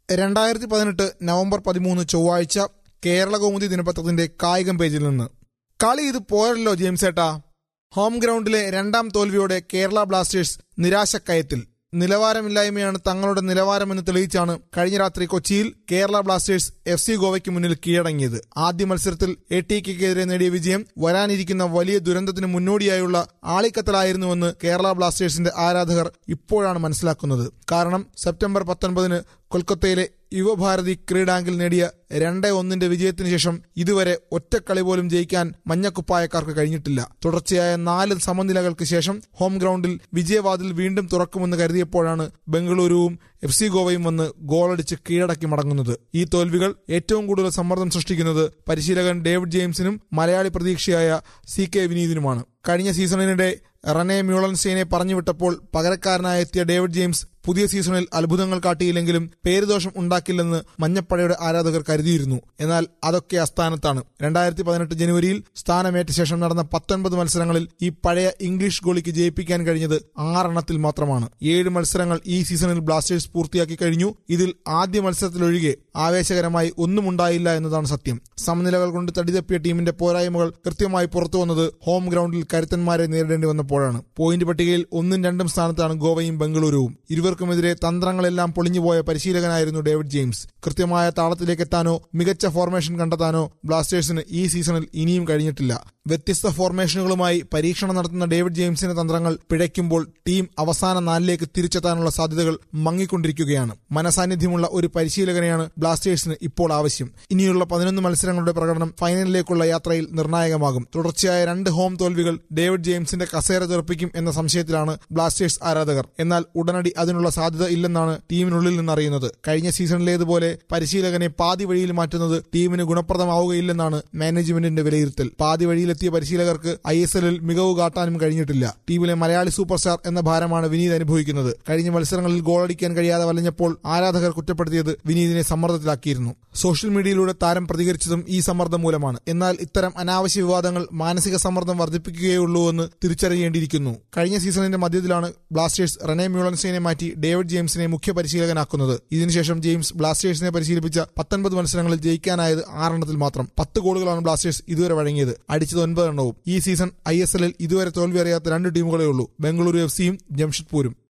രണ്ടായിരത്തി പതിനെട്ട് നവംബർ പതിമൂന്ന് ചൊവ്വാഴ്ച കേരള കൗമുദി ദിനപത്രത്തിന്റെ കായികം പേജിൽ നിന്ന് കളി ഇത് പോരല്ലോ ജെയിംസേട്ടാ ഹോം ഗ്രൗണ്ടിലെ രണ്ടാം തോൽവിയോടെ കേരള ബ്ലാസ്റ്റേഴ്സ് നിരാശക്കയത്തിൽ നിലവാരമില്ലായ്മയാണ് തങ്ങളുടെ നിലവാരമെന്ന് തെളിയിച്ചാണ് കഴിഞ്ഞ രാത്രി കൊച്ചിയിൽ കേരള ബ്ലാസ്റ്റേഴ്സ് എഫ് സി ഗോവയ്ക്ക് മുന്നിൽ കീഴടങ്ങിയത് ആദ്യ മത്സരത്തിൽ എ ടി കെക്കെതിരെ നേടിയ വിജയം വരാനിരിക്കുന്ന വലിയ ദുരന്തത്തിന് മുന്നോടിയായുള്ള ആളിക്കത്തലായിരുന്നുവെന്ന് കേരള ബ്ലാസ്റ്റേഴ്സിന്റെ ആരാധകർ ഇപ്പോഴാണ് മനസ്സിലാക്കുന്നത് കാരണം സെപ്റ്റംബർ പത്തൊൻപതിന് കൊൽക്കത്തയിലെ യുവഭാരതി ക്രീഡാങ്കിൽ നേടിയ രണ്ട് ഒന്നിന്റെ വിജയത്തിന് ശേഷം ഇതുവരെ ഒറ്റക്കളി പോലും ജയിക്കാൻ മഞ്ഞക്കുപ്പായക്കാർക്ക് കഴിഞ്ഞിട്ടില്ല തുടർച്ചയായ നാല് സമനിലകൾക്ക് ശേഷം ഹോം ഗ്രൗണ്ടിൽ വിജയവാതിൽ വീണ്ടും തുറക്കുമെന്ന് കരുതിയപ്പോഴാണ് ബംഗളൂരുവും എഫ് സി ഗോവയും വന്ന് ഗോളടിച്ച് കീഴടക്കി മടങ്ങുന്നത് ഈ തോൽവികൾ ഏറ്റവും കൂടുതൽ സമ്മർദ്ദം സൃഷ്ടിക്കുന്നത് പരിശീലകൻ ഡേവിഡ് ജെയിംസിനും മലയാളി പ്രതീക്ഷയായ സി കെ വിനീതിനുമാണ് കഴിഞ്ഞ സീസണിനിടെ റനെ മ്യൂളൻസ്റ്റൈനെ പറഞ്ഞുവിട്ടപ്പോൾ പകരക്കാരനായി എത്തിയ ഡേവിഡ് ജെയിംസ് പുതിയ സീസണിൽ അത്ഭുതങ്ങൾ കാട്ടിയില്ലെങ്കിലും പേരുദോഷം ഉണ്ടാക്കില്ലെന്ന് മഞ്ഞപ്പടയുടെ ആരാധകർ കരുതിയിരുന്നു എന്നാൽ അതൊക്കെ അസ്ഥാനത്താണ് രണ്ടായിരത്തി പതിനെട്ട് ജനുവരിയിൽ സ്ഥാനമേറ്റ ശേഷം നടന്ന പത്തൊൻപത് മത്സരങ്ങളിൽ ഈ പഴയ ഇംഗ്ലീഷ് ഗോളിക്ക് ജയിപ്പിക്കാൻ കഴിഞ്ഞത് ആറെണ്ണത്തിൽ മാത്രമാണ് ഏഴ് മത്സരങ്ങൾ ഈ സീസണിൽ ബ്ലാസ്റ്റേഴ്സ് പൂർത്തിയാക്കി കഴിഞ്ഞു ഇതിൽ ആദ്യ മത്സരത്തിലൊഴികെ ആവേശകരമായി ഒന്നും ഉണ്ടായില്ല എന്നതാണ് സത്യം സമനിലകൾ കൊണ്ട് തടിതപ്പിയ ടീമിന്റെ പോരായ്മകൾ കൃത്യമായി പുറത്തു വന്നത് ഹോം ഗ്രൗണ്ടിൽ കരുത്തന്മാരെ നേരിടേണ്ടി വന്നപ്പോഴാണ് പോയിന്റ് പട്ടികയിൽ ഒന്നും രണ്ടും സ്ഥാനത്താണ് ഗോവയും ബംഗളൂരുവും ഇരുവർക്കുമെതിരെ തന്ത്രങ്ങളെല്ലാം പൊളിഞ്ഞുപോയ പരിശീലകനായിരുന്നു ഡേവിഡ് ജെയിംസ് കൃത്യമായ താളത്തിലേക്ക് എത്താനോ മികച്ച ഫോർമേഷൻ കണ്ടെത്താനോ ബ്ലാസ്റ്റേഴ്സിന് ഈ സീസണിൽ ഇനിയും കഴിഞ്ഞിട്ടില്ല വ്യത്യസ്ത ഫോർമേഷനുകളുമായി പരീക്ഷണം നടത്തുന്ന ഡേവിഡ് ജെയിംസിന്റെ തന്ത്രങ്ങൾ പിഴയ്ക്കുമ്പോൾ ടീം അവസാന നാലിലേക്ക് തിരിച്ചെത്താനുള്ള സാധ്യതകൾ മങ്ങിക്കൊണ്ടിരിക്കുകയാണ് മനസാന്നിധ്യമുള്ള ഒരു പരിശീലകനെയാണ് ബ്ലാസ്റ്റേഴ്സിന് ഇപ്പോൾ ആവശ്യം ഇനിയുള്ള പതിനൊന്ന് മത്സരങ്ങളുടെ പ്രകടനം ഫൈനലിലേക്കുള്ള യാത്രയിൽ നിർണായകമാകും തുടർച്ചയായ രണ്ട് ഹോം തോൽവികൾ ഡേവിഡ് ജെയിംസിന്റെ കസേര തെറപ്പിക്കും എന്ന സംശയത്തിലാണ് ബ്ലാസ്റ്റേഴ്സ് ആരാധകർ എന്നാൽ ഉടനടി അതിനുള്ള സാധ്യത ഇല്ലെന്നാണ് ടീമിനുള്ളിൽ നിന്നറിയുന്നത് കഴിഞ്ഞ സീസണിലേതുപോലെ പരിശീലകനെ പാതി വഴിയിൽ മാറ്റുന്നത് ടീമിന് ഗുണപ്രദമാവുകയില്ലെന്നാണ് മാനേജ്മെന്റിന്റെ വിലയിരുത്തൽ പാതി വഴിയിലെത്തിയ പരിശീലകർക്ക് ഐ എസ് എല്ലിൽ മികവ് കാട്ടാനും കഴിഞ്ഞിട്ടില്ല ടീമിലെ മലയാളി സൂപ്പർ സ്റ്റാർ എന്ന ഭാരമാണ് വിനീത് അനുഭവിക്കുന്നത് കഴിഞ്ഞ മത്സരങ്ങളിൽ ഗോളടിക്കാൻ കഴിയാതെ വലഞ്ഞപ്പോൾ ആരാധകർ കുറ്റപ്പെടുത്തിയത് വിനീതിനെ സമ്മർദ്ദത്തിലാക്കിയിരുന്നു സോഷ്യൽ മീഡിയയിലൂടെ താരം പ്രതികരിച്ചതും ഈ സമ്മർദ്ദം മൂലമാണ് എന്നാൽ ഇത്തരം അനാവശ്യ വിവാദങ്ങൾ മാനസിക സമ്മർദ്ദം വർദ്ധിപ്പിക്കുകയുള്ളൂ എന്ന് തിരിച്ചറിയേണ്ടിയിരിക്കുന്നു കഴിഞ്ഞ സീസണിന്റെ മധ്യത്തിലാണ് ബ്ലാസ്റ്റേഴ്സ് റെനെ മ്യൂളൻസൈനെ മാറ്റി ഡേവിഡ് ജെയിംസിനെ മുഖ്യ പരിശീലകനാക്കുന്നത് ഇതിനുശേഷം ജെയിംസ് ബ്ലാസ്റ്റേഴ്സിനെ പരിശീലിപ്പിച്ച പത്തൊൻപത് മത്സരങ്ങളിൽ ജയിക്കാനായത് ആറെണ്ണത്തിൽ മാത്രം പത്ത് ഗോളുകളാണ് ബ്ലാസ്റ്റേഴ്സ് ഇതുവരെ വഴങ്ങിയത് അടിച്ചത് ഒൻപതെണ്ണവും ഈ സീസൺ ഐ എസ് എല്ലിൽ ഇതുവരെ തോൽവി അറിയാത്ത രണ്ട് ടീമുകളേ ഉള്ളൂ ബംഗളൂരു എഫ് സിയും ജംഷഡ്പൂരും